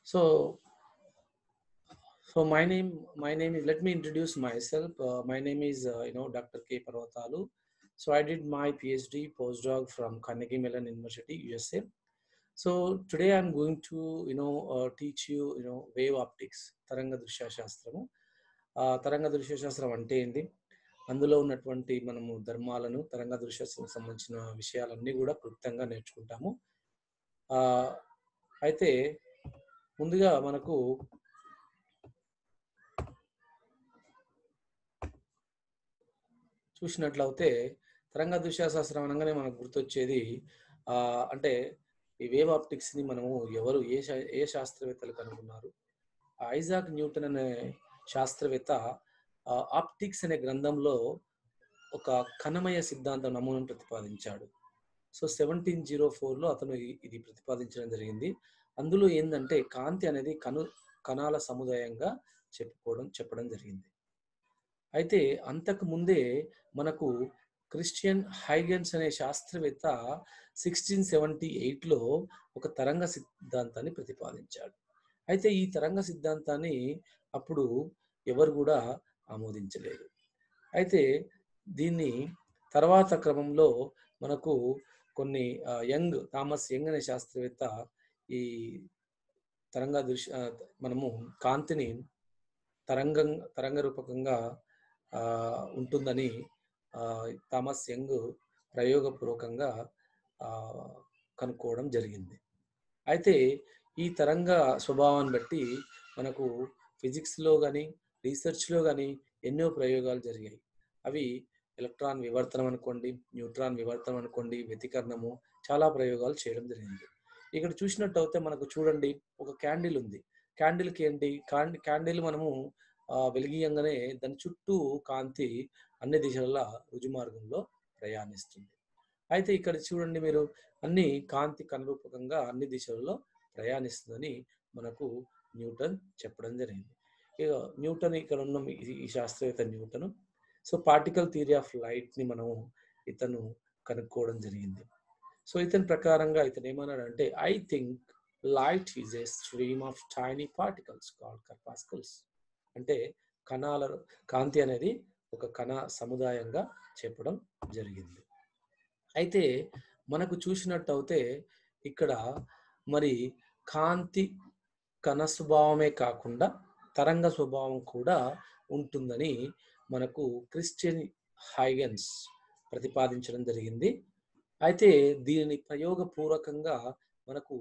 So, so my name, my name is. Let me introduce myself. Uh, my name is, uh, you know, Dr. K. Parvatalu. So I did my PhD postdoc from Carnegie Mellon University, USA. So today I'm going to, you know, uh, teach you, you know, wave optics, తరంగ దృశ్య శాస్త్రము. ఆ తరంగ దృశ్య శాస్త్రం అంటే ఏంటి అందులో ఉన్నటువంటి మనము ధర్మాలను తరంగ దృశ్య సంబంధించిన విషయాలన్నీ కూడా క్లుప్తంగా నేర్చుకుంటాము ఆ అయితే ముందుగా మనకు చూసినట్లయితే తరంగ దృశ్యశాస్త్రం అనగానే మనకు గుర్తొచ్చేది ఆ అంటే ఈ వేవ్ ఆప్టిక్స్ ని మనము ఎవరు ఏ శా- ఏ శాస్త్రవేత్తలు కనుగొన్నారు ఐజాక్ న్యూటన్ అనే శాస్త్రవేత్త ఆప్టిక్స్ అనే గ్రంథంలో ఒక కణమయ సిద్ధాంతం నమూనాను ప్రతిపాదించాడు సో సెవెంటీన్ జీరో ఫోర్లో అతను ఇ- ఇది ప్రతిపాదించడం జరిగింది అందులో ఏంటంటే కాంతి అనేది కను కణాల సముదాయంగా చెప్పుకోవడం చెప్పడం జరిగింది అయితే అంతకు ముందే మనకు క్రిస్టియన్ హైగన్స్ అనే శాస్త్రవేత్త సిక్స్టీన్ సెవెంటీ ఎయిట్లో ఒక తరంగ సిద్ధాంతాన్ని ప్రతిపాదించాడు అయితే ఈ తరంగ సిద్ధాంతాన్ని అప్పుడు ఎవరు కూడా ఆమోదించలేదు అయితే దీన్ని తర్వాత క్రమంలో మనకు కొన్ని ఆ, యంగ్ థామస్ యంగ్ అనే శాస్త్రవేత్త ఈ తరంగ దృశ్య ఆ, మనము కాంతిని తరంగం తరంగ రూపకంగా ఆ, ఉంటుందని ఆ, థామస్ యంగ్ ప్రయోగపూర్వకంగా ఆ, కనుక్కోవడం జరిగింది అయితే ఈ తరంగ స్వభావాన్ని బట్టి మనకు ఫిజిక్స్లో కానీ రీసెర్చ్లో కానీ ఎన్నో ప్రయోగాలు జరిగాయి అవి ఎలక్ట్రాన్ వివర్తనం అనుకోండి న్యూట్రాన్ వివర్తనం అనుకోండి వ్యతికరణము చాలా ప్రయోగాలు చేయడం జరిగింది ఇక్కడ చూసినట్టు అయితే మనకు చూడండి ఒక క్యాండిల్ ఉంది క్యాండిల్కి ఏంటి క్యాండి క్యాండిల్ మనము ఆ, వెలిగియంగానే దాని చుట్టూ కాంతి అన్ని దిశల రుజు మార్గంలో ప్రయాణిస్తుంది అయితే ఇక్కడ చూడండి మీరు అన్ని కాంతి కనురూపకంగా అన్ని దిశలలో ప్రయాణిస్తుందని మనకు న్యూటన్ చెప్పడం జరిగింది ఇక న్యూటన్ ఇక్కడ ఉన్న ఈ- ఈ శాస్త్రవేత్త Newton so particle theory of light ని మనం ఇతను కనుక్కోవడం జరిగింది సో ఇతని ప్రకారంగా ఇతను ఏమన్నాడంటే I think light is a stream of tiny particles called corpuscles అంటే కణాల కాంతి అనేది ఒక కణ సముదాయంగా చెప్పడం జరిగింది అయితే మనకు చూసినట్టు అయితే ఇక్కడ మరి కాంతి కణ స్వభావమే కాకుండా తరంగ స్వభావం కూడా ఉంటుందని మనకు క్రిస్టియన్ హైగన్స్ ప్రతిపాదించడం జరిగింది అయితే దీనిని ప్రయోగపూర్వకంగా మనకు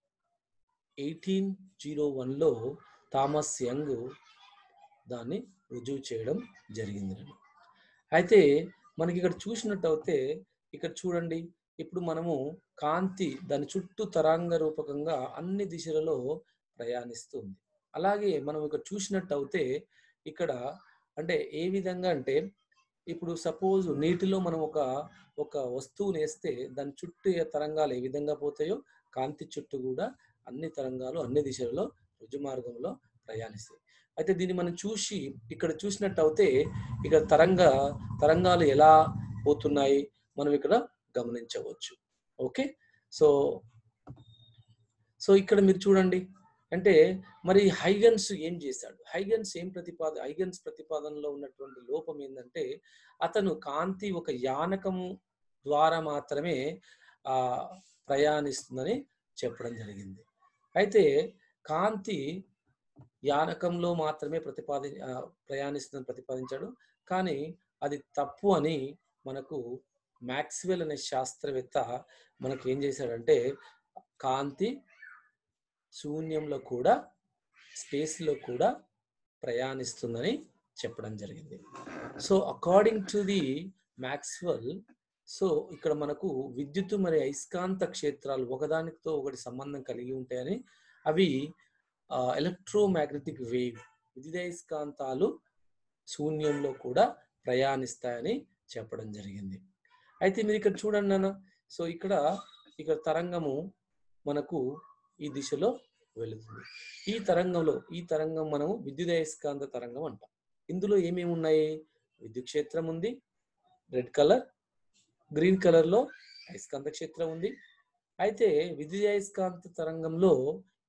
ఎయిటీన్ జీరో వన్లో థామస్ యంగ్ దాన్ని రుజువు చేయడం జరిగింది అయితే మనకి ఇక్కడ చూసినట్టు అయితే ఇక్కడ చూడండి ఇప్పుడు మనము కాంతి దాని చుట్టూ తరంగ రూపకంగా అన్ని దిశలలో ప్రయాణిస్తుంది అలాగే మనం ఇక్కడ చూసినట్టు అయితే ఇక్కడ అంటే ఏ విధంగా అంటే ఇప్పుడు సపోజ్ నీటిలో మనం ఒక ఒక వస్తువుని వేస్తే దాని చుట్టూ ఏ తరంగాలు ఏ విధంగా పోతాయో కాంతి చుట్టూ కూడా అన్ని తరంగాలు అన్ని దిశలలో రుజు మార్గంలో ప్రయాణిస్తాయి అయితే దీన్ని మనం చూసి ఇక్కడ చూసినట్టు అయితే ఇక్కడ తరంగ తరంగాలు ఎలా పోతున్నాయి మనం ఇక్కడ గమనించవచ్చు ఓకే సో సో ఇక్కడ మీరు చూడండి అంటే మరి హైగన్స్ ఏం చేశాడు హైగన్స్ ఏం ప్రతిపాద హైగన్స్ ప్రతిపాదనలో ఉన్నటువంటి లోపం ఏంటంటే అతను కాంతి ఒక యానకము ద్వారా మాత్రమే ఆ ప్రయాణిస్తుందని చెప్పడం జరిగింది అయితే కాంతి యానకంలో మాత్రమే ప్రతిపాది ఆ, ప్రయాణిస్తుందని ప్రతిపాదించాడు కానీ అది తప్పు అని మనకు మ్యాక్స్వెల్ అనే శాస్త్రవేత్త మనకు ఏం చేశాడంటే కాంతి శూన్యంలో కూడా స్పేస్లో కూడా ప్రయాణిస్తుందని చెప్పడం జరిగింది so according to the Maxwell so ఇక్కడ మనకు విద్యుత్ మరి అయస్కాంత క్షేత్రాలు ఒకదానితో ఒకటి సంబంధం కలిగి ఉంటాయని అవి ఎలక్ట్రోమాగ్నెటిక్ వేవ్ విద్యుదయస్కాంతాలు శూన్యంలో కూడా ప్రయాణిస్తాయని చెప్పడం జరిగింది అయితే మీరు ఇక్కడ చూడండి నాన్న సో ఇక్కడ ఇక్కడ తరంగము మనకు ఈ దిశలో వెళుతుంది ఈ తరంగంలో ఈ తరంగం మనము విద్యుదయస్కాంత తరంగం అంటాం ఇందులో ఏమేమి ఉన్నాయి విద్యుత్ క్షేత్రం ఉంది రెడ్ కలర్ గ్రీన్ కలర్ లో అయస్కాంత క్షేత్రం ఉంది అయితే విద్యుదయస్కాంత తరంగంలో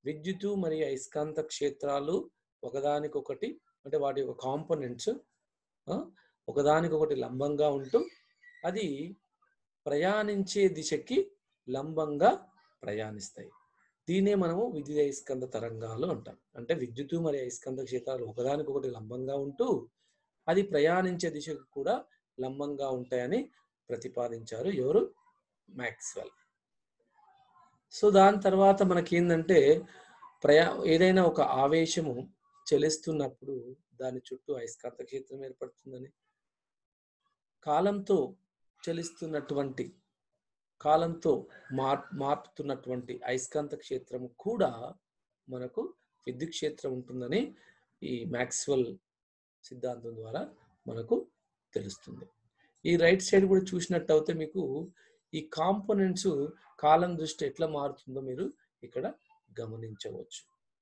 విద్యుత్తు మరియు అయస్కాంత క్షేత్రాలు ఒకదానికొకటి అంటే వాటి యొక్క కాంపోనెంట్స్ ఒకదానికొకటి లంబంగా ఉంటూ అది ప్రయాణించే దిశకి లంబంగా ప్రయాణిస్తాయి దీన్నే మనము విద్యుత్ అయస్కాంత తరంగాలు అంటాం అంటే విద్యుత్తు మరియు అయస్కాంత క్షేత్రాలు ఒకదానికొకటి లంబంగా ఉంటూ అది ప్రయాణించే దిశకు కూడా లంబంగా ఉంటాయని ప్రతిపాదించారు ఎవరు మ్యాక్స్వెల్ సో దాని తర్వాత మనకేందంటే ప్రయా ఏదైనా ఒక ఆవేశము చలిస్తున్నప్పుడు దాని చుట్టూ అయస్కాంత క్షేత్రం ఏర్పడుతుందని కాలంతో చలిస్తున్నటువంటి కాలంతో మార్ మార్పుతున్నటువంటి అయస్కాంత క్షేత్రం కూడా మనకు విద్యుత్ క్షేత్రం ఉంటుందని ఈ మ్యాక్స్వెల్ సిద్ధాంతం ద్వారా మనకు తెలుస్తుంది ఈ రైట్ సైడ్ కూడా చూసినట్టు అయితే మీకు ఈ కాంపోనెంట్స్ కాలం దృష్టి ఎట్లా మారుతుందో మీరు ఇక్కడ గమనించవచ్చు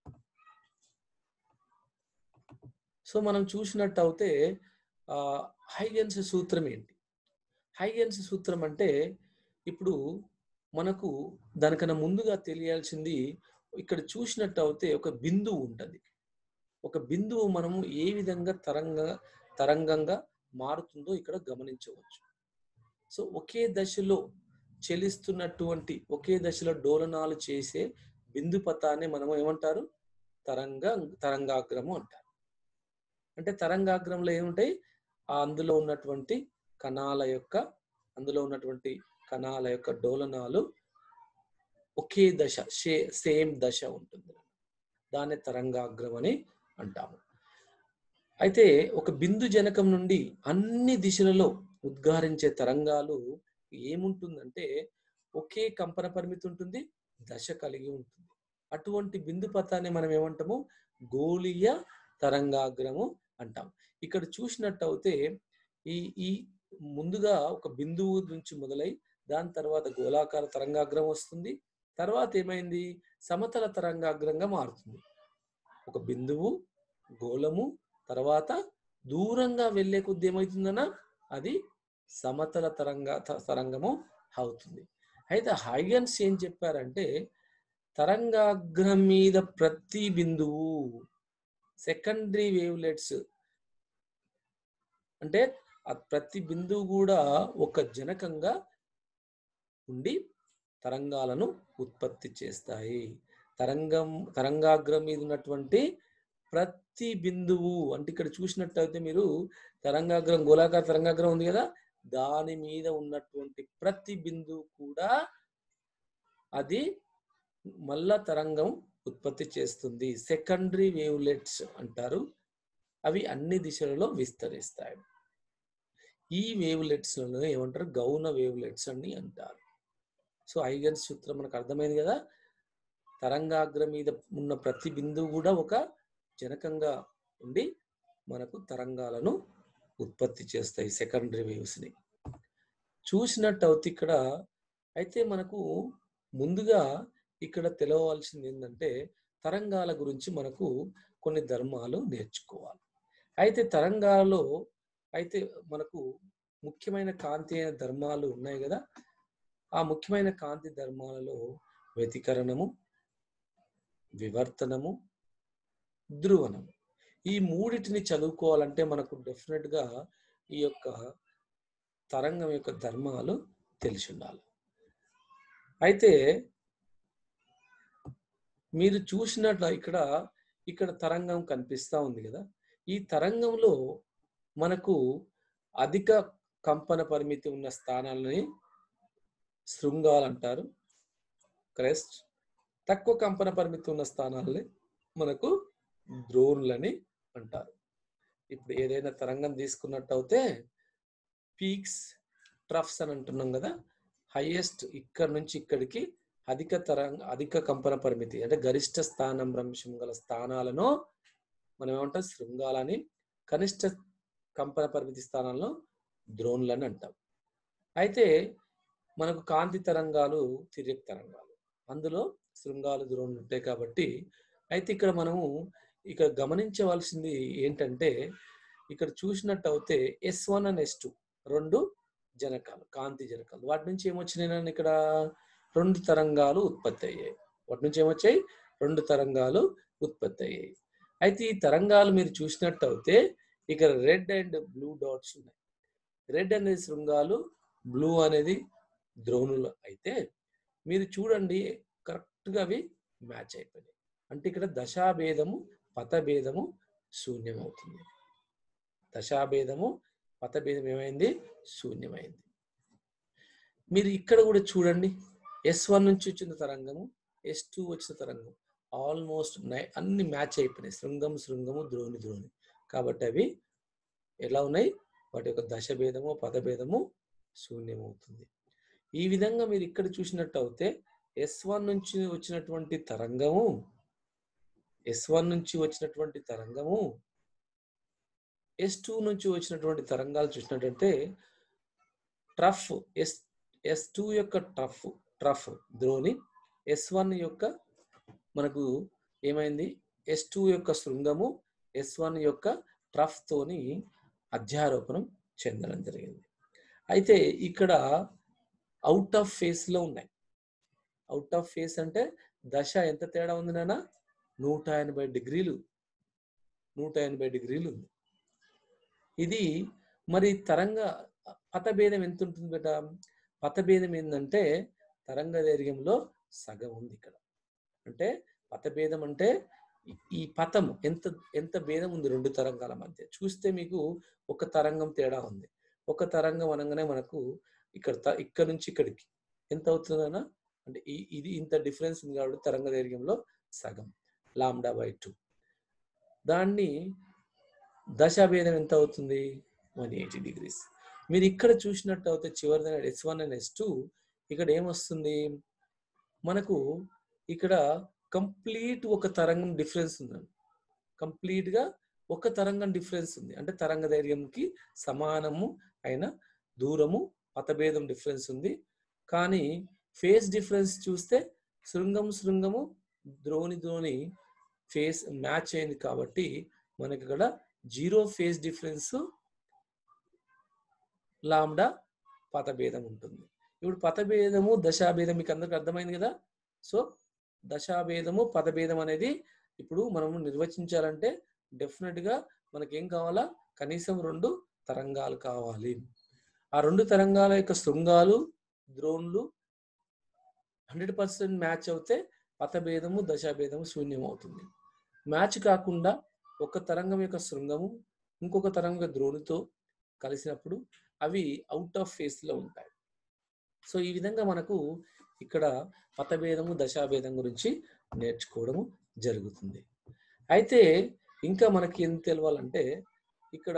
సో మనం చూసినట్టు అయితే హైగెన్స్ సూత్రం ఏంటి హైగెన్స్ సూత్రం అంటే ఇప్పుడు మనకు దానికన్నా ముందుగా తెలియాల్సింది ఇక్కడ చూసినట్టు అయితే ఒక బిందువు ఉంటుంది ఒక బిందువు మనము ఏ విధంగా తరంగ తరంగంగా మారుతుందో ఇక్కడ గమనించవచ్చు సో ఒకే దశలో చెలిస్తున్నటువంటి ఒకే దశలో డోలనాలు చేసే బిందు పథాన్ని మనం ఏమంటారు తరంగ తరంగాగ్రము అంటారు అంటే తరంగాగ్రంలో ఏముంటాయి ఆ అందులో ఉన్నటువంటి కణాల యొక్క అందులో ఉన్నటువంటి కణాల యొక్క డోలనాలు ఒకే దశ షే సేమ్ దశ ఉంటుంది దాన్ని తరంగాగ్రం అని అంటాము అయితే ఒక బిందు జనకం నుండి అన్ని దిశలలో ఉద్గారించే తరంగాలు ఏముంటుందంటే ఒకే కంపన పరిమితి ఉంటుంది దశ కలిగి ఉంటుంది అటువంటి బిందు పథాన్ని మనం ఏమంటాము గోళీయ తరంగాగ్రము అంటాం ఇక్కడ చూసినట్టు అయితే ఈ ఈ ముందుగా ఒక బిందువు నుంచి మొదలై దాని తర్వాత గోళాకార తరంగాగ్రం వస్తుంది తర్వాత ఏమైంది సమతల తరంగాగ్రంగా మారుతుంది ఒక బిందువు గోళము తర్వాత దూరంగా వెళ్ళే కొద్ది ఏమవుతుందన్నా అది సమతల తరంగా తరంగము అవుతుంది అయితే హైగన్స్ ఏం చెప్పారంటే తరంగాగ్రం మీద ప్రతి బిందువు సెకండరీ వేవ్లెట్స్ అంటే ప్రతి బిందువు కూడా ఒక జనకంగా ఉండి తరంగాలను ఉత్పత్తి చేస్తాయి తరంగం తరంగాగ్రం మీద ఉన్నటువంటి ప్రతి బిందువు అంటే ఇక్కడ చూసినట్టయితే మీరు తరంగాగ్రం గోళాకార తరంగాగ్రం ఉంది కదా దాని మీద ఉన్నటువంటి ప్రతి బిందువు కూడా అది మళ్ళా తరంగం ఉత్పత్తి చేస్తుంది సెకండరీ వేవ్లెట్స్ అంటారు అవి అన్ని దిశలలో విస్తరిస్తాయి ఈ వేవ్లెట్స్ ఏమంటారు గౌన వేవ్లెట్స్ అని అంటారు సో ఐగన్స్ సూత్రం మనకు అర్థమైంది కదా తరంగాగ్రం మీద ఉన్న ప్రతి బిందువు కూడా ఒక జనకంగా ఉండి మనకు తరంగాలను ఉత్పత్తి చేస్తాయి సెకండరీ వేవ్స్ని చూసినట్టు అవుతే ఇక్కడ అయితే మనకు ముందుగా ఇక్కడ తెలవలసింది ఏంటంటే తరంగాల గురించి మనకు కొన్ని ధర్మాలు నేర్చుకోవాలి అయితే తరంగాలలో అయితే మనకు ముఖ్యమైన కాంతి అయిన ధర్మాలు ఉన్నాయి కదా ఆ ముఖ్యమైన కాంతి ధర్మాలలో వ్యతికరణము వివర్తనము ధ్రువణము ఈ మూడిటిని చదువుకోవాలంటే మనకు డెఫినెట్గా ఈ యొక్క తరంగం యొక్క ధర్మాలు తెలిసి ఉండాలి అయితే మీరు చూసినట్లు ఇక్కడ ఇక్కడ తరంగం కనిపిస్తూ ఉంది కదా ఈ తరంగంలో మనకు అధిక కంపన పరిమితి ఉన్న స్థానాలని శృంగాలు అంటారు క్రెస్ట్ తక్కువ కంపన పరిమితి ఉన్న స్థానాలని మనకు ద్రోన్లని అంటారు ఇప్పుడు ఏదైనా తరంగం తీసుకున్నట్టు అయితే పీక్స్ ట్రఫ్స్ అని అంటున్నాం కదా హైయెస్ట్ ఇక్కడ నుంచి ఇక్కడికి అధిక తరంగ అధిక కంపన పరిమితి అంటే గరిష్ట స్థానం భ్రంశం గల స్థానాలను మనం ఏమంటాం శృంగాలని కనిష్ట కంపన పరిమితి స్థానాలను ద్రోన్లని అంటాం అయితే మనకు కాంతి తరంగాలు తిరిగి తరంగాలు అందులో శృంగాలు ద్రోణులు ఉంటాయి కాబట్టి అయితే ఇక్కడ మనము ఇక్కడ గమనించవలసింది ఏంటంటే ఇక్కడ చూసినట్టు అయితే S one and S two రెండు జనకాలు కాంతి జనకాలు వాటి నుంచి ఏమొచ్చినాయి ఇక్కడ రెండు తరంగాలు ఉత్పత్తి అయ్యాయి వాటి నుంచి ఏమొచ్చాయి రెండు తరంగాలు ఉత్పత్తి అయ్యాయి అయితే ఈ తరంగాలు మీరు చూసినట్టు అయితే ఇక్కడ రెడ్ అండ్ బ్లూ డాట్స్ ఉన్నాయి రెడ్ అనేది శృంగాలు బ్లూ అనేది ద్రోణులు అయితే మీరు చూడండి కరెక్ట్గా అవి మ్యాచ్ అయిపోయినాయి అంటే ఇక్కడ దశాభేదము పథభేదము శూన్యం అవుతుంది దశాభేదము పథభేదం ఏమైంది శూన్యమైంది మీరు ఇక్కడ కూడా చూడండి ఎస్ వన్ నుంచి వచ్చిన తరంగము ఎస్ టూ వచ్చిన తరంగం ఆల్మోస్ట్ అన్ని మ్యాచ్ అయిపోయినాయి శృంగం శృంగము ద్రోణి ద్రోణి కాబట్టి అవి ఎలా ఉన్నాయి వాటి యొక్క దశభేదము పదభేదము శూన్యమవుతుంది ఈ విధంగా మీరు ఇక్కడ చూసినట్టు అయితే ఎస్ వన్ నుంచి వచ్చినటువంటి తరంగము ఎస్ వన్ నుంచి వచ్చినటువంటి తరంగము ఎస్ టూ నుంచి వచ్చినటువంటి తరంగాలు చూసినట్టయితే ట్రఫ్ ఎస్ ఎస్ టూ యొక్క టఫ్ ట్రఫ్ ద్రోణి ఎస్ వన్ యొక్క మనకు ఏమైంది ఎస్ టూ యొక్క శృంగము ఎస్ వన్ యొక్క ట్రఫ్ తోని అధ్యారోపణం చెందడం జరిగింది అయితే ఇక్కడ అవుట్ ఆఫ్ ఫేస్ లో ఉన్నాయి అవుట్ ఆఫ్ ఫేస్ అంటే దశ ఎంత తేడా ఉంది నాన్న నూట ఎనభై డిగ్రీలు నూట ఎనభై డిగ్రీలు ఉంది ఇది మరి తరంగ పథభేదం ఎంత ఉంటుంది బేట పథభేదం ఏంటంటే తరంగ దైర్ఘ్యంలో సగం ఉంది ఇక్కడ అంటే పథభేదం అంటే ఈ- ఈ పథం ఎంత ఎంత భేదం ఉంది రెండు తరంగాల మధ్య చూస్తే మీకు ఒక తరంగం తేడా ఉంది ఒక తరంగం అనగానే మనకు ఇక్కడ త- ఇక్కడ నుంచి ఇక్కడికి ఎంత అవుతుందన్నా అంటే ఈ ఇది ఇంత డిఫరెన్స్ ఉంది కాబట్టి తరంగ దైర్ఘ్యంలో సగం లాండా బై టూ దాన్ని దశాభేదం ఎంత అవుతుంది వన్ ఎయిటీ డిగ్రీస్ మీరు ఇక్కడ చూసినట్టు అయితే చివరిదైన S one and S two ఇక్కడ ఏమొస్తుంది మనకు ఇక్కడ కంప్లీట్ ఒక తరంగం డిఫరెన్స్ ఉందండి కంప్లీట్ గా ఒక తరంగం డిఫరెన్స్ ఉంది అంటే తరంగ దైర్ఘంకి సమానము అయిన దూరము పథభేదం డిఫరెన్స్ ఉంది కానీ ఫేస్ డిఫరెన్స్ చూస్తే శృంగం శృంగము ద్రోణి ద్రోణి ఫేస్ మ్యాచ్ అయింది కాబట్టి మనకి ఇక్కడ జీరో ఫేస్ డిఫరెన్స్ లాండా పథభేదం ఉంటుంది ఇప్పుడు పథభేదము దశాభేదం మీకు అందరికి అర్థమైంది కదా సో దశాభేదము పదభేదం అనేది ఇప్పుడు మనము నిర్వచించాలంటే డెఫినెట్ గా మనకేం కావాలా కనీసం రెండు తరంగాలు కావాలి ఆ రెండు తరంగాల యొక్క శృంగాలు ద్రోణులు హండ్రెడ్ పర్సెంట్ మ్యాచ్ అవుతే పథభేదము దశాభేదము శూన్యం అవుతుంది మ్యాచ్ కాకుండా ఒక తరంగం యొక్క శృంగము ఇంకొక తరంగం యొక్క ద్రోణితో కలిసినప్పుడు అవి అవుట్ ఆఫ్ ఫేస్ లో ఉంటాయి సో ఈ విధంగా మనకు ఇక్కడ పథభేదము దశాభేదం గురించి నేర్చుకోవడము జరుగుతుంది అయితే ఇంకా మనకి ఏం తెలవాలంటే ఇక్కడ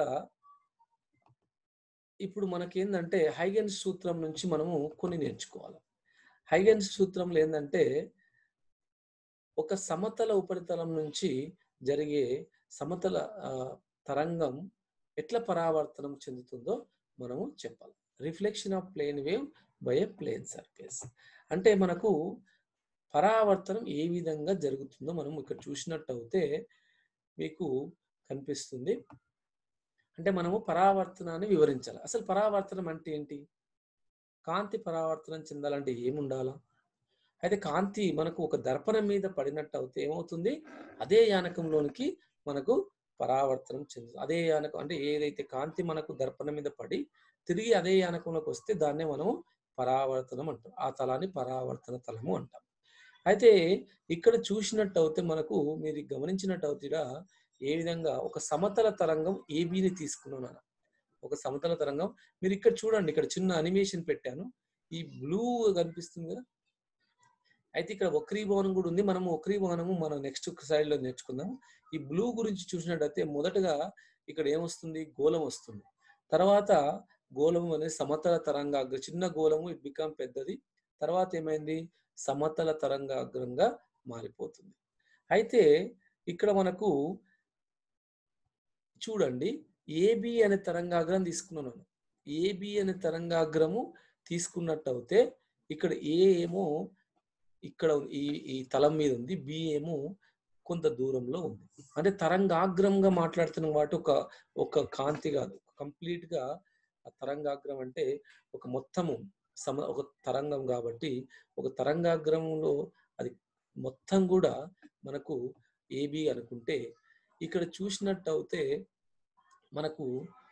ఇప్పుడు మనకి ఏంటంటే హైగెన్స్ సూత్రం నుంచి మనము కొన్ని నేర్చుకోవాలి హైగెన్స్ సూత్రంలో ఏంటంటే ఒక సమతల ఉపరితలం నుంచి జరిగే సమతల ఆ, తరంగం ఎట్లా పరావర్తనం చెందుతుందో మనము చెప్పాలి reflection of plane wave by a plane surface అంటే మనకు పరావర్తనం ఏ విధంగా జరుగుతుందో మనం ఇక్కడ చూసినట్టు అయితే మీకు కనిపిస్తుంది అంటే మనము పరావర్తనాన్ని వివరించాలి అసలు పరావర్తనం అంటే ఏంటి కాంతి పరావర్తనం చెందాలంటే ఏముండాలా అయితే కాంతి మనకు ఒక దర్పణం మీద పడినట్టు అయితే ఏమవుతుంది అదే యానకంలోనికి మనకు పరావర్తనం చెందుతుంది అదే యానకం అంటే ఏదైతే కాంతి మనకు దర్పణం మీద పడి తిరిగి అదే యానకంలోకి వస్తే దాన్నే మనము పరావర్తనం అంటాం ఆ తలాన్ని పరావర్తన తలము అంటాం అయితే ఇక్కడ చూసినట్టు అయితే మనకు మీరు గమనించినట్టు అయితే ఈడ ఏ విధంగా ఒక సమతల తరంగం ఏబిని తీసుకున్నాను ఒక సమతల తరంగం మీరు ఇక్కడ చూడండి ఇక్కడ చిన్న అనిమేషన్ పెట్టాను ఈ బ్లూ కనిపిస్తుంది కదా అయితే ఇక్కడ వక్రీభవనం కూడా ఉంది మనము వక్రీభవనము మనం నెక్స్ట్ సైడ్ లో నేర్చుకుందాం ఈ బ్లూ గురించి చూసినట్టయితే మొదటగా ఇక్కడ ఏమొస్తుంది గోళం వస్తుంది తర్వాత గోళం అనేది సమతల తరంగాగ్ర చిన్న గోళము ఇట్ బికమ్ పెద్దది తర్వాత ఏమైంది సమతల తరంగాగ్రంగా మారిపోతుంది అయితే ఇక్కడ మనకు చూడండి ఏబి అనే తరంగాగ్రం తీసుకున్నాను ఏబి అనే తరంగాగ్రము తీసుకున్నట్టు అయితే ఇక్కడ ఏ ఏమో ఇక్కడ ఈ ఈ తలం మీద ఉంది బి ఏమో కొంత దూరంలో ఉంది అంటే తరంగాగ్రంగా మాట్లాడుతున్న వాటి ఒక ఒక కాంతి కాదు కంప్లీట్ గా ఆ తరంగాగ్రం అంటే ఒక మొత్తము సమ ఒక తరంగం కాబట్టి ఒక తరంగాగ్రంలో అది మొత్తం కూడా మనకు ఏబి అనుకుంటే ఇక్కడ చూసినట్టు అయితే మనకు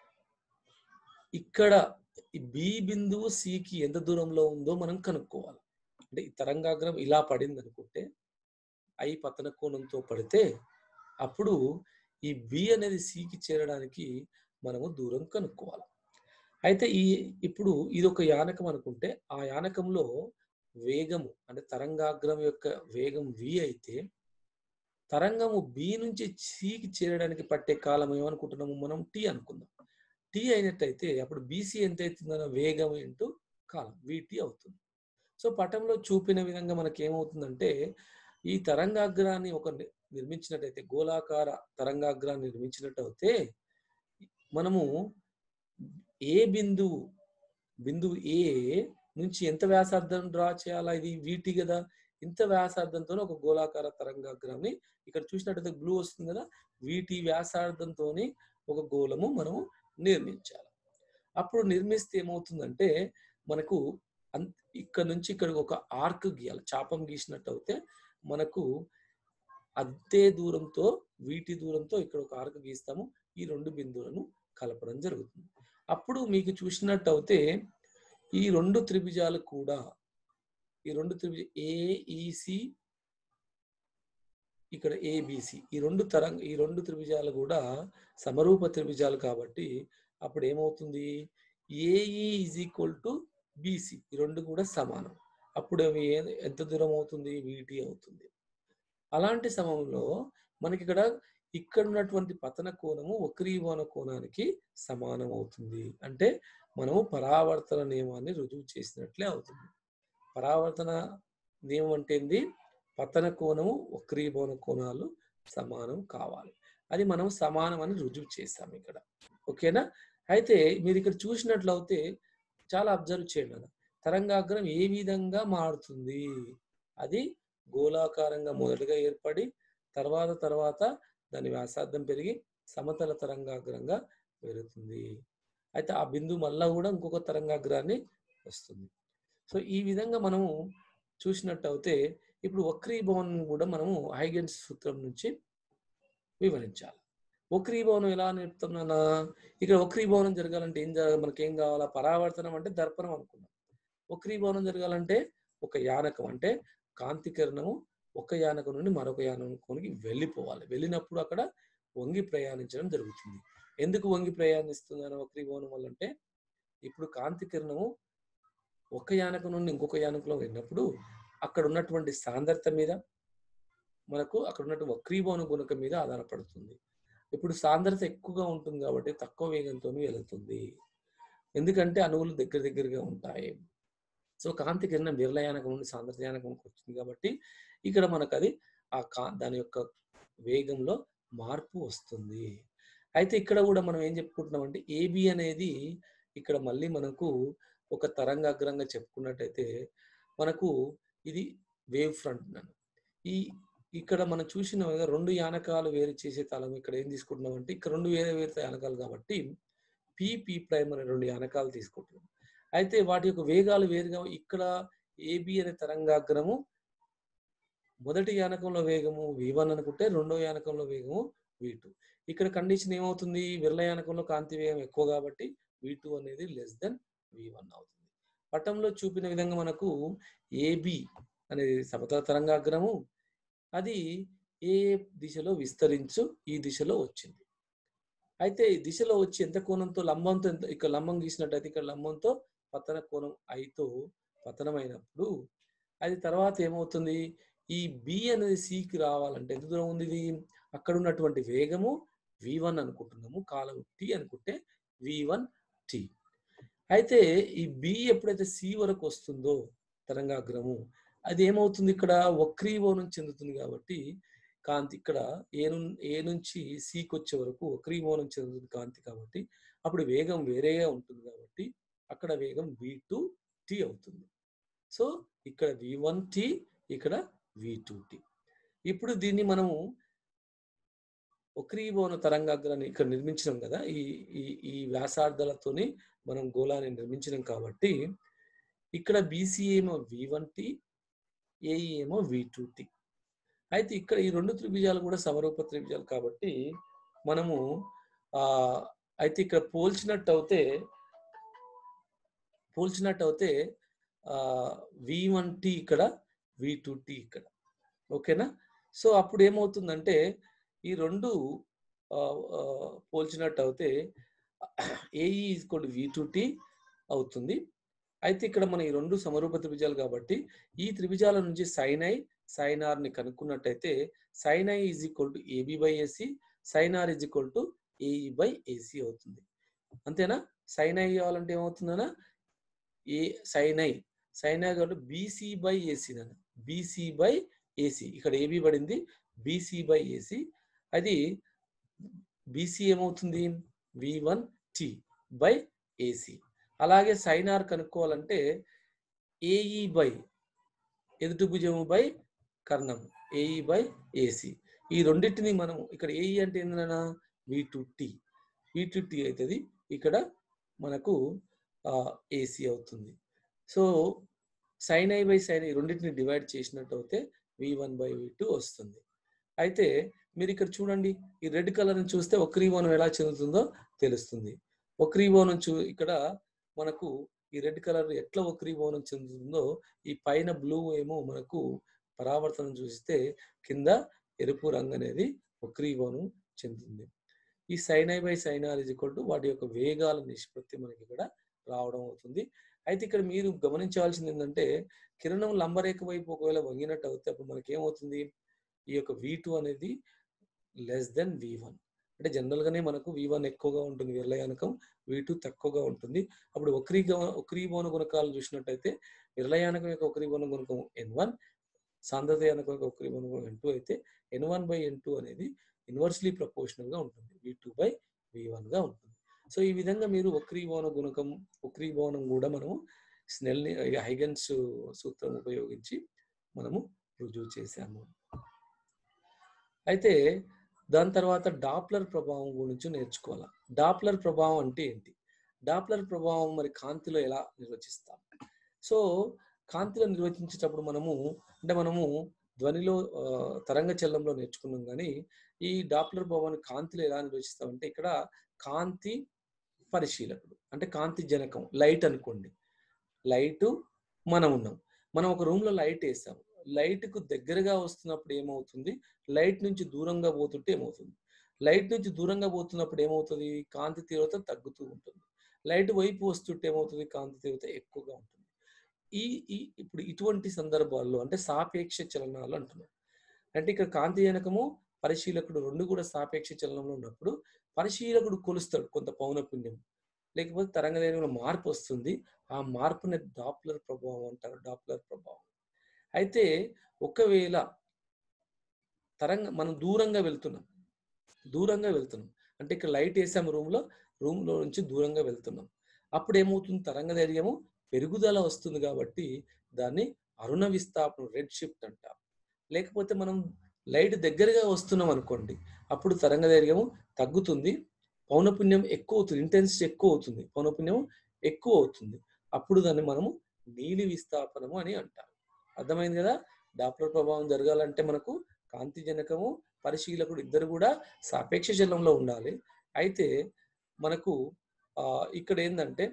ఇక్కడ ఈ బి బిందువు సికి ఎంత దూరంలో ఉందో మనం కనుక్కోవాలి అంటే ఈ తరంగాగ్రం ఇలా పడింది అనుకుంటే ఐ పతన కోణంతో పడితే అప్పుడు ఈ బి అనేది సికి చేరడానికి మనము దూరం కనుక్కోవాలి అయితే ఈ ఇప్పుడు ఇది ఒక యానకం అనుకుంటే ఆ యానకంలో వేగము అంటే తరంగాగ్రం యొక్క వేగం వి అయితే తరంగము బి నుంచి సికి చేరడానికి పట్టే కాలం ఏమనుకుంటున్నాము మనం టీ అనుకుందాం టీ అయినట్టయితే అప్పుడు బీసీ ఎంత అవుతుందన్న వేగం ఇంటూ కాలం విటి అవుతుంది సో పటంలో చూపిన విధంగా మనకి ఏమవుతుందంటే ఈ తరంగాగ్రాన్ని ఒక ని- నిర్మించినట్టయితే గోళాకార తరంగాగ్రాన్ని నిర్మించినట్టయితే మనము ఏ బిందువు బిందువు ఏ నుంచి ఎంత వ్యాసార్థం డ్రా చేయాలా ఇది వీటి కదా ఇంత వ్యాసార్థంతో ఒక గోళాకార తరంగాగ్రాన్ని ఇక్కడ చూసినట్టయితే బ్లూ వస్తుంది కదా వీటి వ్యాసార్థంతో ఒక గోళము మనము నిర్మించాలి అప్పుడు నిర్మిస్తే ఏమవుతుందంటే మనకు అన్ ఇక్కడ నుంచి ఇక్కడ ఒక ఆర్క్ గీయాలి చాపం గీసినట్టు అయితే మనకు అదే దూరంతో వీటి దూరంతో ఇక్కడ ఒక ఆర్క్ గీస్తాము ఈ రెండు బిందువులను కలపడం జరుగుతుంది అప్పుడు మీకు చూసినట్టు అయితే ఈ రెండు త్రిభుజాలు కూడా ఈ రెండు త్రిభుజ ఏఈసి ఇక్కడ ఏబిసి ఈ రెండు తరంగ ఈ రెండు త్రిభుజాలు కూడా సమరూప త్రిభుజాలు కాబట్టి అప్పుడు ఏమవుతుంది AE is equal to BC ఈ రెండు కూడా సమానం అప్పుడు అవి ఏ- ఎంత దూరం అవుతుంది వీటి అవుతుంది అలాంటి సమయంలో మనకి ఇక్కడ ఇక్కడ ఉన్నటువంటి పతన కోణము వక్రీభవన కోణానికి సమానం అవుతుంది అంటే మనము పరావర్తన నియమాన్ని రుజువు చేసినట్లే అవుతుంది పరావర్తన నియమం అంటే ఏంది పతన కోణము వక్రీభవన కోణాలు సమానం కావాలి అది మనం సమానం అని రుజువు చేస్తాం ఇక్కడ ఓకేనా అయితే మీరు ఇక్కడ చూసినట్లయితే చాలా అబ్జర్వ్ చేయండి అన్న తరంగాగ్రం ఏ విధంగా మారుతుంది అది గోళాకారంగా మొదటగా ఏర్పడి తర్వాత తర్వాత దాని వ్యాసార్థం పెరిగి సమతల తరంగాగ్రంగా పెరుగుతుంది అయితే ఆ బిందు మళ్ళా కూడా ఇంకొక తరంగాగ్రాన్ని వస్తుంది సో ఈ విధంగా మనము చూసినట్టు అయితే ఇప్పుడు వక్రీభవనం కూడా మనము హైగెన్స్ సూత్రం నుంచి వివరించాలి వక్రీభవనం ఎలా నేర్పుతున్నా ఇక్కడ వక్రీభవనం జరగాలంటే ఏం జరగాలి మనకి ఏం కావాలా పరావర్తనం అంటే దర్పణం అనుకున్నాం వక్రీభవనం జరగాలంటే ఒక యానకం అంటే కాంతి కిరణము ఒక యానకం నుండి మరొక యానకానికి వెళ్ళిపోవాలి వెళ్ళినప్పుడు అక్కడ వంగి ప్రయాణించడం జరుగుతుంది ఎందుకు వంగి ప్రయాణిస్తుంది అని వక్రీభవనం వల్ల అంటే ఇప్పుడు కాంతి కిరణము ఒక యానకం నుండి ఇంకొక యానకంలో వెళ్ళినప్పుడు అక్కడ ఉన్నటువంటి సాంద్రత మీద మనకు అక్కడ ఉన్నటువంటి వక్రీభవన గుణకం మీద ఆధారపడుతుంది ఇప్పుడు సాంద్రత ఎక్కువగా ఉంటుంది కాబట్టి తక్కువ వేగంతో వెళుతుంది ఎందుకంటే అణువులు దగ్గర దగ్గరగా ఉంటాయి సో కాంతి కిరణం విరలయానకం నుండి సాంద్రత యానకంకి వచ్చింది కాబట్టి ఇక్కడ మనకు అది ఆ కా దాని యొక్క వేగంలో మార్పు వస్తుంది అయితే ఇక్కడ కూడా మనం ఏం చెప్పుకుంటున్నాం అంటే ఏబి అనేది ఇక్కడ మళ్ళీ మనకు ఒక తరంగాగ్రంగా చెప్పుకున్నట్టయితే మనకు ఇది వేవ్ ఫ్రంట్ నన్ను ఈ ఇక్కడ మనం చూసిన విధంగా రెండు యానకాలు వేరు చేసే తలం ఇక్కడ ఏం తీసుకుంటున్నాం అంటే ఇక్కడ రెండు వేరే వేరే యానకాలు కాబట్టి పి పి ప్రైమ్ అనే రెండు యానకాలు తీసుకుంటున్నాం అయితే వాటి యొక్క వేగాలు వేరుగా ఇక్కడ ఏబి అనే తరంగాగ్రము మొదటి యానకంలో వేగము వి వన్ అనుకుంటే రెండో యానకంలో వేగము వి టూ ఇక్కడ కండిషన్ ఏమవుతుంది విరల యానకంలో కాంతి వేగం ఎక్కువ కాబట్టి వి టూ అనేది లెస్ దెన్ వి వన్ అవుతుంది పటంలో చూపిన విధంగా మనకు ఏబి అనేది సమతల తరంగాగ్రము అది ఏ దిశలో విస్తరించు ఈ దిశలో వచ్చింది అయితే ఈ దిశలో వచ్చి ఎంత కోణంతో లంబంతో ఎంత ఇక్కడ లంబం గీసినట్టయితే ఇక్కడ లంబంతో పతన కోణం ఐతో పతనమైనప్పుడు అది తర్వాత ఏమవుతుంది ఈ బి అనేది సికి రావాలంటే ఎంత దూరం ఉంది ఇది అక్కడ ఉన్నటువంటి వేగము వి వన్ అనుకుంటున్నాము కాలం టి అనుకుంటే వి వన్ టి అయితే ఈ బి ఎప్పుడైతే సి వరకు వస్తుందో తరంగాగ్రము అది ఏమవుతుంది ఇక్కడ వక్రీభవనం చెందుతుంది కాబట్టి కాంతి ఇక్కడ ఏ ను ఏ నుంచి సికి వచ్చే వరకు వక్రీభవనం చెందుతుంది కాంతి కాబట్టి అప్పుడు వేగం వేరేగా ఉంటుంది కాబట్టి అక్కడ వేగం వి టూ టీ అవుతుంది సో ఇక్కడ వి వన్ టీ ఇక్కడ వి టూ టీ ఇప్పుడు దీన్ని మనము వక్రీభవన తరంగాగ్రాన్ని ఇక్కడ నిర్మించినాం కదా ఈ ఈ ఈ వ్యాసార్థాలతోని మనం గోళాన్ని నిర్మించినాం కాబట్టి ఇక్కడ బీసీ ఏమో వి వన్ టీ ఏఈ ఏమో వి టూ టీ అయితే ఇక్కడ ఈ రెండు త్రిభుజాలు కూడా సమరూప త్రిభుజాలు కాబట్టి మనము ఆ అయితే ఇక్కడ పోల్చినట్టు అయితే పోల్చినట్టు అయితే వి వన్ టీ ఇక్కడ వి టూ టీ ఇక్కడ ఓకేనా సో అప్పుడు ఏమవుతుందంటే ఈ రెండు ఆ, ఆ, పోల్చినట్టు అయితే AE equal V two T అవుతుంది అయితే ఇక్కడ మన ఈ రెండు సమరూప త్రిభుజాలు కాబట్టి ఈ త్రిభుజాల నుంచి సైన్ ఐ సైన్ ఆర్ ని కనుక్కున్నట్టయితే sine I is equal to AB by AC sine R is equal to AE by AC అవుతుంది అంతేనా సైన్ ఐ కావాలంటే ఏమవుతుందనా ఏ సైన్ ఐ సైన్ ఐ కాబట్టి బీసీ బై ఏసీ నన్న బీసీ బై ఏసీ ఇక్కడ ఏబి పడింది బీసీ బై ఏసీ అది బీసీ ఏమవుతుంది V one T by AC అలాగే సైన్ ఆర్ కనుక్కోవాలంటే ఏఈ బై ఎదుటి భుజము బై కర్ణం ఏఈ బై ఏసీ ఈ రెండింటిని మనం ఇక్కడ ఏఈ అంటే ఏంటన్నా V two T V two T అవుతుంది ఇక్కడ మనకు ఏసీ అవుతుంది so sine I by sine I రెండింటిని డివైడ్ చేసినట్టు అయితే V one by V two వస్తుంది అయితే మీరు ఇక్కడ చూడండి ఈ రెడ్ కలర్ని చూస్తే వక్రీభవనం ఎలా చెందుతుందో తెలుస్తుంది వక్రీభవనం చూ ఇక్కడ మనకు ఈ రెడ్ కలర్ ఎట్లా వక్రీభవనం చెందుతుందో ఈ పైన బ్లూ ఏమో మనకు పరావర్తనం చూస్తే కింద ఎరుపు రంగు అనేది వక్రీభవనం చెందుతుంది ఈ sine I by sine R is equal to వాటి యొక్క వేగాల నిష్పత్తి మనకి ఇక్కడ రావడం అవుతుంది అయితే ఇక్కడ మీరు గమనించాల్సింది ఏంటంటే కిరణం లంబరేఖ వైపు ఒకవేళ వంగినట్టు అవుతే అప్పుడు మనకి ఏమవుతుంది ఈ యొక్క వి టూ అనేది లెస్ దెన్ వి వన్ అంటే జనరల్ గానే మనకు వి వన్ ఎక్కువగా ఉంటుంది విరలయానకం వి టూ తక్కువగా ఉంటుంది అప్పుడు వక్రీగ వక్రీభవన గుణకాలు చూసినట్టయితే విరలయానకం యొక్క వక్రీభవన గుణకం ఎన్ వన్ సాంద్రతయానకం యొక్క వక్రీభవన గుణకం ఎన్ టూ అయితే N one by N two అనేది ఇన్వర్స్లీ ప్రపోర్షనల్ గా ఉంటుంది V two by V one గా ఉంటుంది సో ఈ విధంగా మీరు వక్రీభవన గుణకం వక్రీభవనం కూడా మనము స్నెల్ హైగన్స్ సూత్రం ఉపయోగించి మనము రుజువు చేశాము అయితే దాని తర్వాత డాప్లర్ ప్రభావం గురించి నేర్చుకోవాలి డాప్లర్ ప్రభావం అంటే ఏంటి డాప్లర్ ప్రభావం మరి కాంతిలో ఎలా నిర్వచిస్తాం సో కాంతిలో నిర్వచించేటప్పుడు మనము అంటే మనము ధ్వనిలో ఆ, తరంగ చలనంలో నేర్చుకున్నాం కానీ ఈ డాప్లర్ ప్రభావాన్ని కాంతిలో ఎలా నిర్వచిస్తామంటే ఇక్కడ కాంతి పరిశీలకుడు అంటే కాంతి జనకం లైట్ అనుకోండి లైట్ మనం ఉన్నాం మనం ఒక రూమ్ లో లైట్ వేసాం లైట్ కు దగ్గరగా వస్తున్నప్పుడు ఏమవుతుంది లైట్ నుంచి దూరంగా పోతుంటే ఏమవుతుంది లైట్ నుంచి దూరంగా పోతున్నప్పుడు ఏమవుతుంది కాంతి తీవ్రత తగ్గుతూ ఉంటుంది లైట్ వైపు వస్తుంటే ఏమవుతుంది కాంతి తీవ్రత ఎక్కువగా ఉంటుంది ఈ ఈ ఇప్పుడు ఇటువంటి సందర్భాల్లో అంటే సాపేక్ష చలనాలు అంటున్నాం అంటే ఇక్కడ కాంతి జనకము పరిశీలకుడు రెండు కూడా సాపేక్ష చలనంలో ఉన్నప్పుడు పరిశీలకుడు కొలుస్తాడు కొంత పౌనపుణ్యం లేకపోతే తరంగదైర్ఘ్యంలో మార్పు వస్తుంది ఆ మార్పుని డాప్లర్ ప్రభావం అంటారు డాప్లర్ ప్రభావం అయితే ఒకవేళ తరంగ మనం దూరంగా వెళ్తున్నాం దూరంగా వెళ్తున్నాం అంటే ఇక్కడ లైట్ వేసాము రూమ్ లో రూమ్ లో నుంచి దూరంగా వెళ్తున్నాం అప్పుడు ఏమవుతుంది తరంగ ధైర్యము పెరుగుదల వస్తుంది కాబట్టి దాన్ని అరుణ విస్థాపనం రెడ్ షిఫ్ట్ అంటాం లేకపోతే మనం లైట్ దగ్గరగా వస్తున్నాం అనుకోండి అప్పుడు తరంగ ధైర్యము తగ్గుతుంది పౌనపుణ్యం ఎక్కువ అవుతుంది ఇంటెన్సిటీ ఎక్కువ అవుతుంది పౌనపుణ్యం ఎక్కువ అవుతుంది అప్పుడు దాన్ని మనము నీలి విస్థాపనము అని అంటాం అర్థమైంది కదా డాప్లర్ ప్రభావం జరగాలంటే మనకు కాంతి జనకము పరిశీలకుడు ఇద్దరు కూడా సాపేక్ష చలంలో ఉండాలి అయితే మనకు ఆ ఇక్కడ ఏంటంటే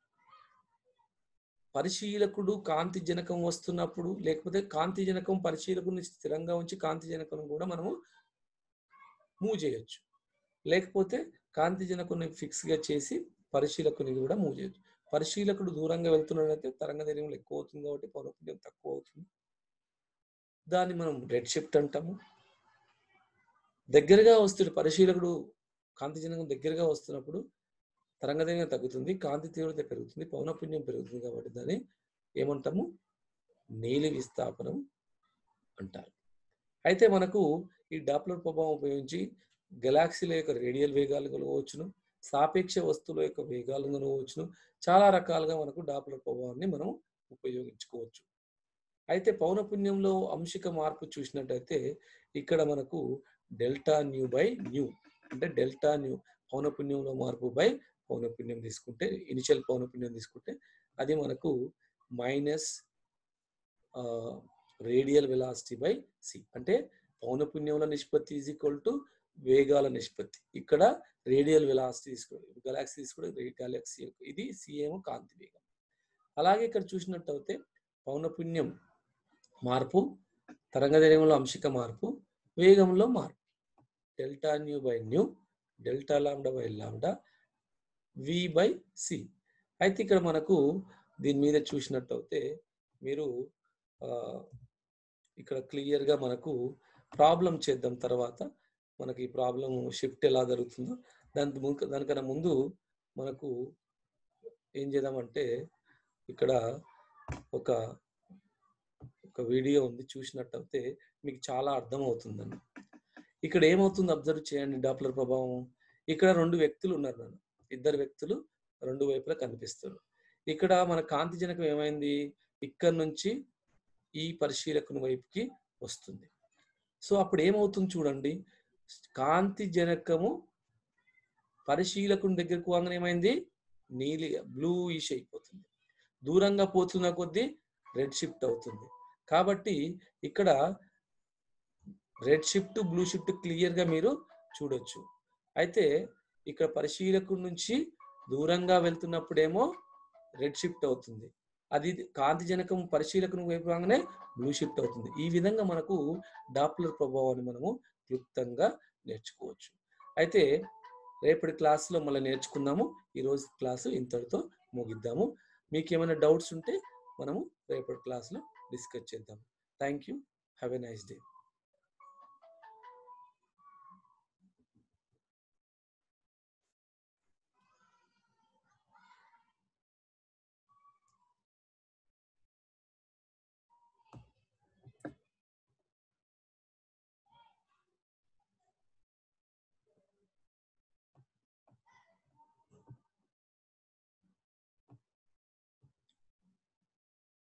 పరిశీలకుడు కాంతి జనకం వస్తున్నప్పుడు లేకపోతే కాంతి జనకం పరిశీలకుడిని స్థిరంగా ఉంచి కాంతి జనకం కూడా మనము మూవ్ చేయొచ్చు లేకపోతే కాంతి జనకుని ఫిక్స్ గా చేసి పరిశీలకుని కూడా మూవ్ చేయొచ్చు పరిశీలకుడు దూరంగా వెళ్తున్నాడైతే తరంగ ధైర్యం ఎక్కువ అవుతుంది కాబట్టి పౌనపుణ్యం తక్కువ అవుతుంది దాన్ని మనం రెడ్ షిఫ్ట్ అంటాము దగ్గరగా వస్తుంది పరిశీలకుడు కాంతి జనకం దగ్గరగా వస్తున్నప్పుడు తరంగదైర్ఘ్యం తగ్గుతుంది కాంతి తీవ్రత పెరుగుతుంది పౌనపుణ్యం పెరుగుతుంది కాబట్టి దాన్ని ఏమంటాము నీలి విస్థాపనం అంటారు అయితే మనకు ఈ డాప్లర్ ప్రభావం ఉపయోగించి గెలాక్సీల యొక్క రేడియల్ వేగాలు కలగవచ్చును సాపేక్ష వస్తువుల యొక్క వేగాలు కలగవచ్చును చాలా రకాలుగా మనకు డాప్లర్ ప్రభావాన్ని మనం ఉపయోగించుకోవచ్చు అయితే పౌనపుణ్యంలో అంశిక మార్పు చూసినట్టయితే ఇక్కడ మనకు డెల్టా న్యూ బై న్యూ అంటే డెల్టా న్యూ పౌనపుణ్యంలో మార్పు బై పౌనపుణ్యం తీసుకుంటే ఇనిషియల్ పౌనపుణ్యం తీసుకుంటే అది మనకు minus radial velocity by C అంటే పౌనపున్యముల నిష్పత్తి ఈజ్ ఈక్వల్ టు వేగాల నిష్పత్తి ఇక్కడ రేడియల్ వెలాసిటీ తీసుకోండి గెలాక్సీ తీసుకోండి గెలాక్సీ ఇది సిఏమో కాంతి వేగం అలాగే ఇక్కడ చూసినట్టయితే పౌనపున్యం మార్పు తరంగదైర్ఘ్యంలో అంశిక మార్పు వేగంలో మార్పు delta nu by nu delta lambda by lambda V by C అయితే ఇక్కడ మనకు దీని మీద చూసినట్టయితే మీరు ఆ, ఇక్కడ క్లియర్గా మనకు ప్రాబ్లం చేద్దాం తర్వాత మనకి ఈ ప్రాబ్లం షిఫ్ట్ ఎలా జరుగుతుందో దాని ము- దానికన్నా ముందు మనకు ఏం చేద్దామంటే ఇక్కడ ఒక ఒక వీడియో ఉంది చూసినట్టయితే మీకు చాలా అర్థం అవుతుందండి ఇక్కడ ఏమవుతుంది అబ్జర్వ్ చేయండి డాప్లర్ ప్రభావం ఇక్కడ రెండు వ్యక్తులు ఉన్నారు నన్ను ఇద్దరు వ్యక్తులు రెండు వైపులా కనిపిస్తారు ఇక్కడ మన కాంతి జనకం ఏమైంది ఇక్కడ నుంచి ఈ పరిశీలకుని వైపుకి వస్తుంది సో అప్పుడు ఏమవుతుంది చూడండి కాంతి జనకము పరిశీలకుని దగ్గరకు పోగానే ఏమైంది నీలి బ్లూ ఇష్ అయిపోతుంది దూరంగా పోతున్న కొద్దీ రెడ్ షిఫ్ట్ అవుతుంది కాబట్టి ఇక్కడ red shift blue shift clear గా మీరు చూడొచ్చు అయితే ఇక్కడ పరిశీలకుడి నుంచి దూరంగా వెళ్తున్నప్పుడేమో రెడ్ షిఫ్ట్ అవుతుంది అది కాంతి జనకం పరిశీలకుని వైపు రాగానే బ్లూ షిఫ్ట్ అవుతుంది ఈ విధంగా మనకు డాప్లర్ ప్రభావాన్ని మనము క్లుప్తంగా నేర్చుకోవచ్చు అయితే రేపటి క్లాసులో మళ్ళీ నేర్చుకుందాము ఈ రోజు క్లాసు ఇంతటితో ముగిద్దాము మీకు ఏమైనా డౌట్స్ ఉంటే మనము రేపటి క్లాస్లో డిస్కస్ చేద్దాం thank you have a nice day